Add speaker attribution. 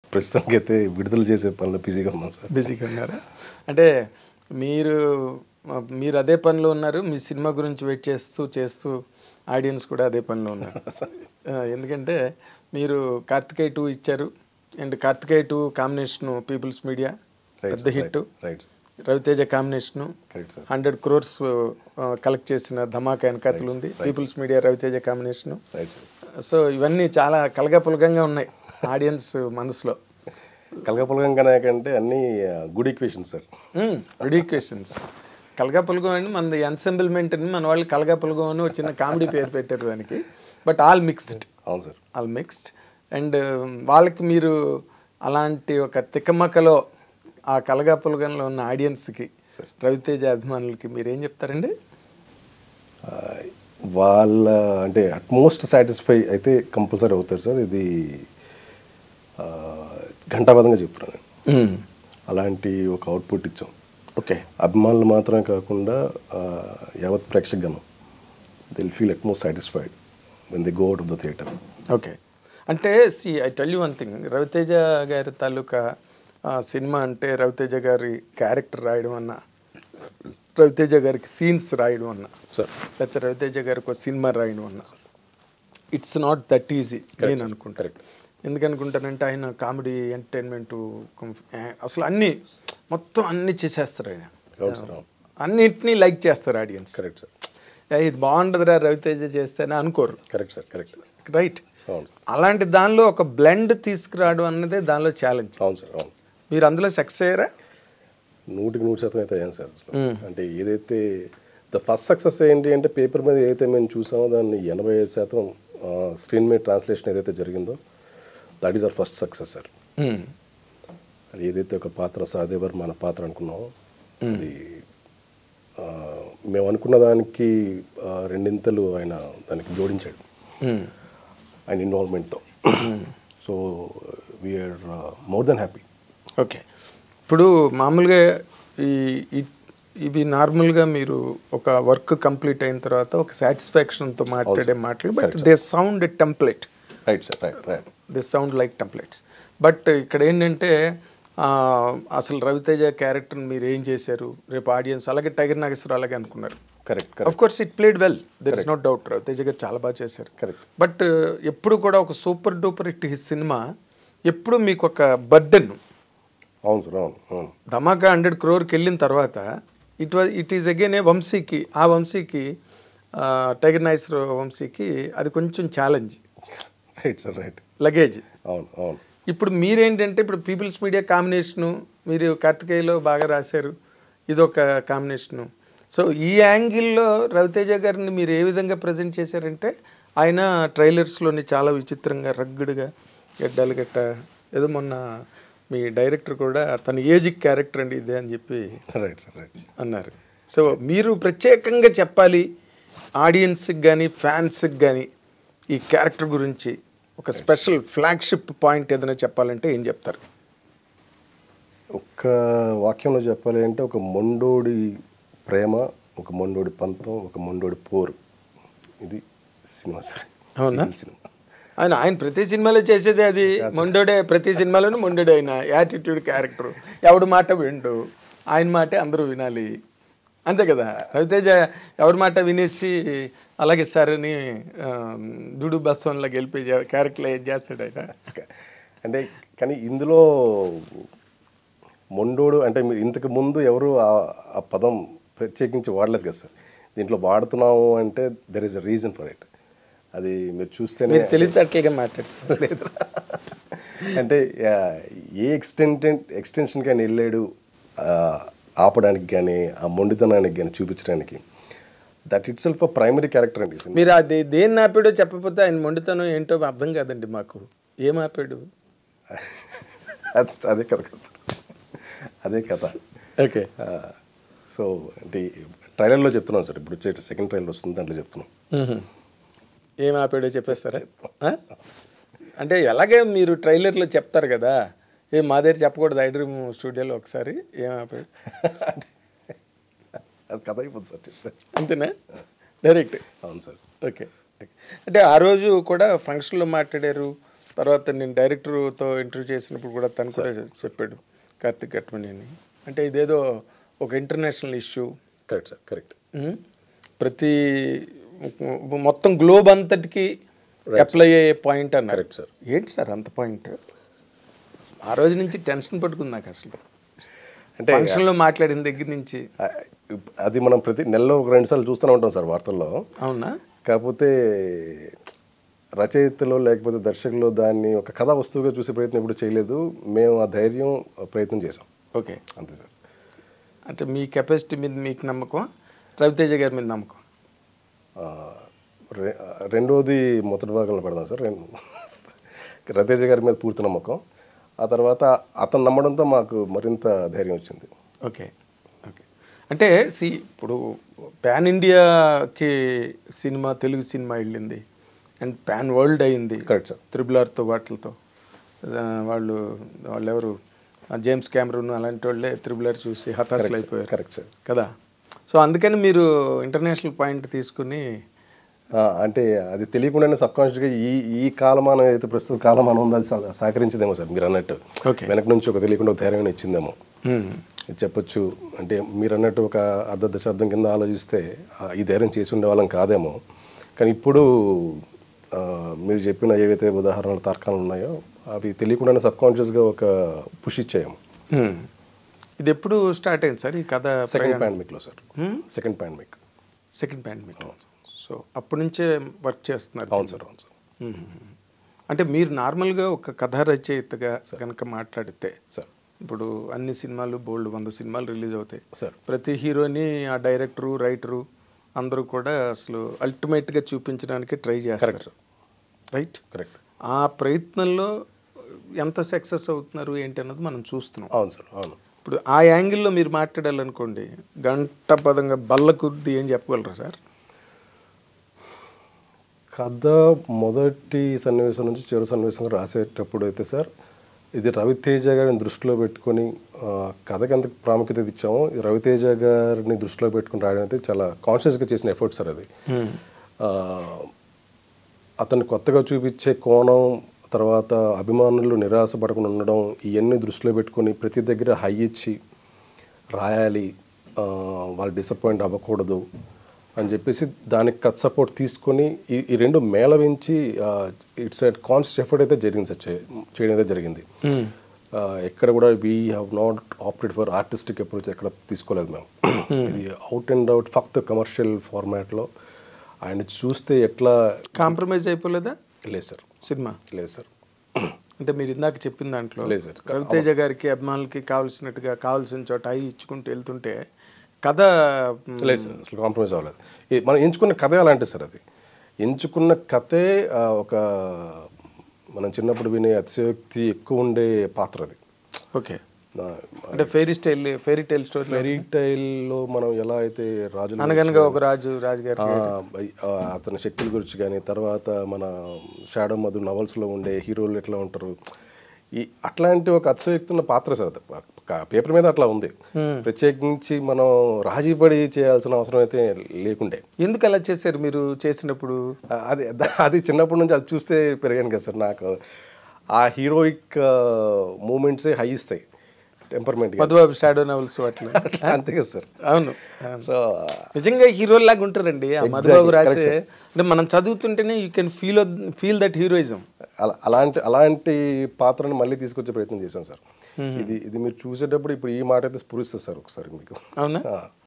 Speaker 1: ప్రస్తుతానికి అయితే విడుదల చేసే పనులు బిజీగా ఉన్నాం సార్
Speaker 2: బిజీగా ఉన్నారా అంటే మీరు మీరు అదే పనిలో ఉన్నారు మీ సినిమా గురించి వెయిట్ చేస్తూ చేస్తూ ఆడియన్స్ కూడా అదే పనిలో ఉన్నారు ఆ, ఎందుకంటే మీరు కార్తికేయ టూ ఇచ్చారు and Karthikeya two combination People's Media పెద్ద hit
Speaker 1: right
Speaker 2: Ravi Teja combination
Speaker 1: correct sir
Speaker 2: hundred crores collect చేసిన ధమాకా వెనకాతలు ఉంది People's Media Ravi Teja combination
Speaker 1: right sir
Speaker 2: so ఇవన్నీ చాలా కలగపులగంగా ఉన్నాయి ఆడియన్స్ మనసులో
Speaker 1: కలగపలగంగానే కంటే అన్ని గుడ్ ఈక్వేషన్ సార్
Speaker 2: రిడిక్వేషన్స్ కలగాపులగం అని మన ఎన్సెంబుల్మెంట్ అని మన వాళ్ళు కలగాపులగం అని ఒక చిన్న కామెడీ పేరు పెట్టారు దానికి బట్ ఆల్ మిక్స్డ్
Speaker 1: అవును సార్
Speaker 2: ఆల్ మిక్స్డ్ అండ్ వాళ్ళకి మీరు అలాంటి ఒక తిక్కమక్కలో ఆ కలగాపులగంలో ఉన్న ఆడియన్స్కి రవితేజ అభిమానులకి మీరు ఏం చెప్తారండి
Speaker 1: ఆ, వాళ్ళ అంటే అట్మోస్ట్ సాటిస్ఫై అయితే కంపల్సరీ అవుతారు సార్ ఇది ఆ, ఘంటాపదంగా చెప్తున్నాను నేను అలాంటి ఒక అవుట్పుట్ ఇచ్చాం
Speaker 2: ఓకే
Speaker 1: అభిమానులు మాత్రమే కాకుండా ఆ, యావత్ ప్రేక్షకగణం దిల్ feel utmost satisfied when the go out of the theatre
Speaker 2: okay అంటే see I tell you one thing Ravi Teja గారి తాలూకా ఆ, సినిమా అంటే రవితేజ గారి క్యారెక్టర్ రాయడం అన్న రవితేజ గారికి సీన్స్ రాయడం అన్న
Speaker 1: సార్
Speaker 2: లేకపోతే రవితేజ గారికి ఒక సినిమా రాయడం అన్న ఇట్స్ నాట్ దట్ ఈజీ నేను అనుకుంటా
Speaker 1: కరెక్ట్
Speaker 2: ఎందుకు అనుకుంటానంటే ఆయన కామెడీ ఎంటర్టైన్మెంట్ అసలు అన్నీ మొత్తం అన్నీ చేసేస్తారు ఆయన
Speaker 1: అవును సార్ అవును
Speaker 2: అన్నిటినీ లైక్ చేస్తారు ఆడియన్స్
Speaker 1: కరెక్ట్ సార్
Speaker 2: ఇది బాగుంటుందిరా రవితేజ చేస్తేనే అనుకోరు
Speaker 1: కరెక్ట్ సార్ కరెక్ట్
Speaker 2: రైట్
Speaker 1: అవును
Speaker 2: అలాంటి దానిలో ఒక బ్లెండ్ తీసుకురావడం అన్నదే దానిలో ఛాలెంజ్
Speaker 1: అవును సార్ అవును
Speaker 2: మీరు అందులో సక్సెస్ అయ్యారా
Speaker 1: నూటికి నూరు శాతం అయితే అయ్యాను సార్ అసలు. అంటే ఏదైతే ద ఫస్ట్ సక్సెస్ ఏంటి అంటే పేపర్ మీద ఏదైతే మేము చూసామో దాన్ని ఎనభై ఐదు శాతం స్క్రీన్ మీద ట్రాన్స్లేషన్ ఏదైతే జరిగిందో that is our first success sir అది ఏదైతే ఒక పాత్ర సాదేవర్ మన పాత్ర అనుకున్నామో అది ఆ, మేము అనుకున్న దానికి ఆ, రెండింతలు ఆయన దానికి జోడించాడు ఆయన ఇన్వాల్వ్మెంట్తో so we are more than happy
Speaker 2: okay ఇప్పుడు మామూలుగా ఈ ఈ- ఇవి నార్మల్గా మీరు ఒక వర్క్ కంప్లీట్ అయిన తర్వాత ఒక సాటిస్ఫాక్షన్తో మాట్లాడే మాటలు but they sound template
Speaker 1: right sir right right
Speaker 2: they sound like templates but ఇక్కడ ఏంటంటే ఆ, అసలు రవితేజ క్యారెక్టర్ని మీరు ఏం చేశారు రేపు ఆడియన్స్ అలాగే టైగర్ నాగేశ్వర అలాగే అనుకున్నారు
Speaker 1: correct
Speaker 2: of course it played well there is no doubt Ravi Teja గారు చాలా బాగా చేశారు
Speaker 1: Correct.
Speaker 2: బట్ ఎప్పుడు కూడా ఒక super duper hit hit cinema ఎప్పుడు మీకు ఒక బర్డెన్
Speaker 1: అవును సార్ అవును అవును
Speaker 2: ధమాకా హండ్రెడ్ క్రోర్కి వెళ్ళిన తర్వాత it was it is again a వంశీకి ఆ వంశీకి ఆ, టైగర్ నాగేశ్వర వంశీకి అది కొంచెం challenge
Speaker 1: right sir right
Speaker 2: luggage
Speaker 1: అవును అవును
Speaker 2: ఇప్పుడు మీరేంటంటే ఇప్పుడు పీపుల్స్ మీడియా కాంబినేషను మీరు కార్తికేయలో బాగా రాశారు ఇదొక కాంబినేషను సో ఈ యాంగిల్లో రవితేజ గారిని మీరు ఏ విధంగా ప్రజెంట్ చేశారంటే ఆయన ట్రైలర్స్లోని చాలా విచిత్రంగా రగ్గుడుగా గడ్డాలు గట్ట ఏదో మొన్న మీ డైరెక్టర్ కూడా తన ఏజిక్ క్యారెక్టర్ అండి ఇదే అని చెప్పి
Speaker 1: రైట్ సార్ రైట్
Speaker 2: అన్నారు సో మీరు ప్రత్యేకంగా చెప్పాలి ఆడియన్స్కి కానీ ఫ్యాన్స్కి కానీ ఈ క్యారెక్టర్ గురించి ఒక స్పెషల్ ఫ్లాగ్షిప్ పాయింట్ ఏదైనా చెప్పాలంటే ఏం చెప్తారు
Speaker 1: ఒక్క వాక్యంలో చెప్పాలి అంటే ఒక మొండోడి ప్రేమ ఒక మొండోడి పంతం ఒక మొండోడి పోరు ఇది సినిమా సార్
Speaker 2: అవునా?
Speaker 1: ఇది సినిమా
Speaker 2: ఆయన ఆయన ప్రతి సినిమాలో చేసేది అది మొండోడే ప్రతి సినిమాలోనూ మొండోడే ఆయన యాటిట్యూడ్ క్యారెక్టర్ ఎవడి మాట విండు ఆయన మాటే అందరూ వినాలి అంతే కదా రవితేజ ఎవరి మాట వినేసి అలాగే సార్ అని ఆ, దుడు బస్వన్లోకి వెళ్ళిపోయి క్యారెక్టర్ ఏం చేస్తాడు ఆయన
Speaker 1: అంటే కానీ ఇందులో మొండోడు అంటే మీరు ఇంతకు ముందు ఎవరు ఆ- ఆ పదం ప్రత్యేకించి వాడలేదు కదా సార్ దీంట్లో వాడుతున్నాము అంటే there is a reason for it అది మీరు చూస్తేనే
Speaker 2: మీరు తెలివితేటలుగా మాట్లాడుతున్నారు
Speaker 1: లేదు అంటే ఆ, ఏ ఎక్స్టెంట్ ఎక్స్టెన్షన్కి ఆయన వెళ్ళాడు ఆ, ఆపడానికి కానీ ఆ మొండితనానికి కానీ చూపించడానికి that itself primary character అండి ఈ సినిమా.
Speaker 2: మీరు అది దేన్ని ఆపాడో చెప్పకపోతే ఆయన మొండితనం ఏంటో అర్థం కాదండి మాకు ఏం ఆపాడు
Speaker 1: అది అదే కథ కదా సార్ అదే కథ
Speaker 2: ఓకే
Speaker 1: సో అంటే ట్రైలర్లో చెప్తున్నాం సార్ ఇప్పుడు వచ్చే సెకండ్ ట్రైలర్ వస్తుంది దాంట్లో చెప్తున్నాం
Speaker 2: ఏం ఆపాడో చెప్పేస్తారా ఆ? అంటే ఎలాగే మీరు ట్రైలర్లో చెప్తారు కదా ఏ మా దగ్గర చెప్పకూడదు ఐడ్రీమ్ స్టూడియోలో ఒకసారి ఏం ఆపాడు
Speaker 1: అది కథ అయిపోతుంది సార్ చెప్తే
Speaker 2: అంతేనా డైరెక్ట్
Speaker 1: అవును సార్
Speaker 2: ఓకే అంటే ఆ రోజు కూడా ఫంక్షన్లో మాట్లాడారు తర్వాత నేను డైరెక్టర్తో ఇంటర్వ్యూ చేసినప్పుడు కూడా తను కూడా చెప్పాడు కార్తిక్ ఘట్మని అని అంటే ఇదేదో ఒక international issue
Speaker 1: correct sir correct
Speaker 2: ప్రతి మొత్తం గ్లోబ్ అంతటికి అప్లై అయ్యే పాయింట్ అన్నారు
Speaker 1: కరెక్ట్ సార్
Speaker 2: ఏంటి సార్ అంత పాయింట్ ఆ రోజు నుంచి టెన్షన్ పట్టుకుంది నాకు అసలు
Speaker 1: అంటే
Speaker 2: ఫంక్షన్లో మాట్లాడిన దగ్గర నుంచి
Speaker 1: ఆ, అది మనం ప్రతి నెలలో ఒక రెండు సార్లు చూస్తూనే ఉంటాం సార్ వార్తల్లో
Speaker 2: అవునా
Speaker 1: కాకపోతే రచయితలో లేకపోతే దర్శకులు దాన్ని ఒక కథా వస్తువుగా చూసే ప్రయత్నం ఎప్పుడు చేయలేదు మేము ఆ ధైర్యం ఆ ప్రయత్నం చేసాం
Speaker 2: ఓకే
Speaker 1: అంతే సార్
Speaker 2: అంటే మీ కెపాసిటీ మీద మీకు నమ్మకం రవితేజ గారి మీద నమ్మకం
Speaker 1: ఆ, రె- రెండోది మొదటి భాగంలో పెడదాం సార్ రెండు రతేజ గారి మీద పూర్తి నమ్మకం ఆ తర్వాత అతను నమ్మడంతో మాకు మరింత ధైర్యం వచ్చింది
Speaker 2: ఓకే ఓకే అంటే సి ఇప్పుడు పాన్ ఇండియాకి సినిమా తెలుగు సినిమా వెళ్ళింది అండ్ పాన్ వరల్డ్ అయింది
Speaker 1: కరెక్ట్ సార్
Speaker 2: త్రిబుల్ ఆర్తో వాటిలతో ఆ, వాళ్ళు వాళ్ళు ఎవరు ఆ, జేమ్స్ కెమెరూన్ అలాంటి వాళ్ళే త్రిబుల్ ఆర్ చూసి హతాశలు అయిపోయారు
Speaker 1: కరెక్ట్ సార్
Speaker 2: కదా సో అందుకని మీరు ఇంటర్నేషనల్ పాయింట్ తీసుకుని
Speaker 1: ఆ, అంటే అది తెలియకుండానే సబ్కాన్షియస్గా ఈ ఈ కాలమానం ఏదైతే ప్రస్తుత కాలమానం ఉందో అది సహ- సహకరించదేమో సార్ మీరు అన్నట్టు
Speaker 2: ఓకే
Speaker 1: వెనక నుంచి ఒక తెలియకుండా ఒక ధైర్యం ఇచ్చిందేమో ఇది చెప్పొచ్చు అంటే మీరు అన్నట్టు ఒక అర్ధ దశాబ్దం కింద ఆలోచిస్తే ఆ, ఈ ధైర్యం చేసి ఉండేవాళ్ళం కాదేమో కానీ ఇప్పుడు ఆ, మీరు చెప్పిన ఏవైతే ఉదాహరణలు తర్కాలు ఉన్నాయో అవి తెలియకుండానే సబ్కాన్షియస్గా ఒక పుష్ ఇచ్చాము
Speaker 2: ఇది ఎప్పుడు స్టార్ట్ అయింది సార్ ఈ కథ
Speaker 1: సెకండ్ పాండమిక్లో sir second pandemic
Speaker 2: second pandemic so అప్పటి నుంచే వర్క్ చేస్తున్నారు
Speaker 1: అవును సార్ అవును సార్
Speaker 2: మ్మ్. అంటే మీరు నార్మల్గా ఒక కథ రచయితగా కనుక మాట్లాడితే
Speaker 1: సార్
Speaker 2: ఇప్పుడు అన్ని సినిమాలు బోల్డ్ వంద సినిమాలు రిలీజ్ అవుతాయి
Speaker 1: సార్
Speaker 2: ప్రతి హీరోని ఆ డైరెక్టరు రైటరు అందరూ కూడా అసలు అల్టిమేట్గా చూపించడానికి ట్రై
Speaker 1: కరెక్ట్
Speaker 2: చేస్తారు
Speaker 1: సార్
Speaker 2: రైట్
Speaker 1: కరెక్ట్
Speaker 2: ఆ ప్రయత్నంలో ఎంత సక్సెస్ అవుతున్నారు ఏంటి అన్నది మనం చూస్తున్నాం
Speaker 1: అవును సార్ అవును
Speaker 2: ఇప్పుడు ఆ యాంగిల్లో మీరు మాట్లాడాలనుకోండి గంట పదంగా బల్ల కుద్ది ఏం చెప్పగలరా సార్
Speaker 1: కథ మొదటి సన్నివేశం నుంచి చివరి సన్నివేశంగా రాసేటప్పుడు అయితే సార్ ఇది రవితేజ గారిని దృష్టిలో పెట్టుకొని ఆ, కథకి ఎంత ప్రాముఖ్యత ఇచ్చామో ఈ రవితేజ గారిని దృష్టిలో పెట్టుకుని రాయడం అయితే చాలా కాన్షియస్గా చేసిన ఎఫర్ట్ సార్ అది ఆ, అతన్ని కొత్తగా చూపించే కోణం తర్వాత అభిమానులు నిరాశపడకుండా ఉండడం ఇవన్నీ దృష్టిలో పెట్టుకొని ప్రతి దగ్గర హై ఇచ్చి రాయాలి ఆ, వాళ్ళు డిసప్పాయింట్ అవ్వకూడదు అని చెప్పేసి దానికి కట్ సపోర్ట్ తీసుకొని ఈ ఈ రెండు మేళవించి ఇట్స్ కాన్షియస్ ఎఫర్ట్ అయితే జరిగింది సార్ చే- చేయడం అయితే జరిగింది ఆ, ఎక్కడ కూడా we have not opted for artistic approach ఎక్కడ తీసుకోలేదు మేము ఇది అవుట్ అండ్ అవుట్ ఫక్త్ కమర్షియల్ ఫార్మాట్లో ఆయన చూస్తే ఎట్లా
Speaker 2: కాంప్రమైజ్ అయిపోలేదా
Speaker 1: లేదు సార్
Speaker 2: సినిమా
Speaker 1: లేదు సార్
Speaker 2: అంటే మీరు ఇందాక చెప్పిన దాంట్లో
Speaker 1: లేదు సార్.
Speaker 2: రవితేజ గారికి అభిమానులకి కావాల్సినట్టుగా కావాల్సిన చోట అయి ఇచ్చుకుంటూ వెళ్తుంటే కథ మ్,
Speaker 1: లేదు సార్ అసలు కాంప్రమైజ్ అవ్వలేదు ఈ- మనం ఎంచుకున్న కథే అలాంటిది సార్ అది ఎంచుకున్న కథే ఆ, ఒక మనం చిన్నప్పుడు వినే అతిశయోక్తి ఎక్కువ ఉండే పాత్ర అది
Speaker 2: ఓకే అంటే fairy style fairy tale story
Speaker 1: fairy టైల్లో మనం ఎలా అయితే రాజులు
Speaker 2: అనగనగా ఒక రాజు రాజుగారి
Speaker 1: ఆ, ఆ, అతని శక్తుల గురించి కానీ తర్వాత మన షాడో మధు నవల్స్లో ఉండే హీరోలు ఎట్లా ఉంటారు ఈ అట్లాంటి ఒక అతిశయోక్తున్న పాత్ర సార్ అది. ఒక పేపర్ మీద అట్లా ఉంది ప్రత్యేకించి మనం రాజీపడి చేయాల్సిన అవసరం అయితే లేకుండే
Speaker 2: ఎందుకు అలా చేశారు మీరు చేసినప్పుడు
Speaker 1: ఆ, అది అది చిన్నప్పటి నుంచి అది చూస్తే పెరిగాను కదా సార్ నాకు ఆ హీరోయిక్ మూమెంట్సే హై ఇస్తాయి టెంపర్మెంట్
Speaker 2: మధుబాబు షాడో నవల్స్ వాటిలో
Speaker 1: అంతే కదా సార్
Speaker 2: అవును
Speaker 1: సో
Speaker 2: నిజంగా హీరో లాగా ఉంటారండి ఆ మధుబాబు రాసే అంటే మనం చదువుతుంటేనే you can feel feel that heroism
Speaker 1: అలా అలాంటి అలాంటి పాత్రను మళ్ళీ తీసుకొచ్చే ప్రయత్నం చేశాను సార్ ఇది ఇది మీరు చూసేటప్పుడు ఇప్పుడు ఈ మాట అయితే స్ఫురిస్తుంది సార్ ఒకసారి మీకు
Speaker 2: అవునా
Speaker 1: ఆ.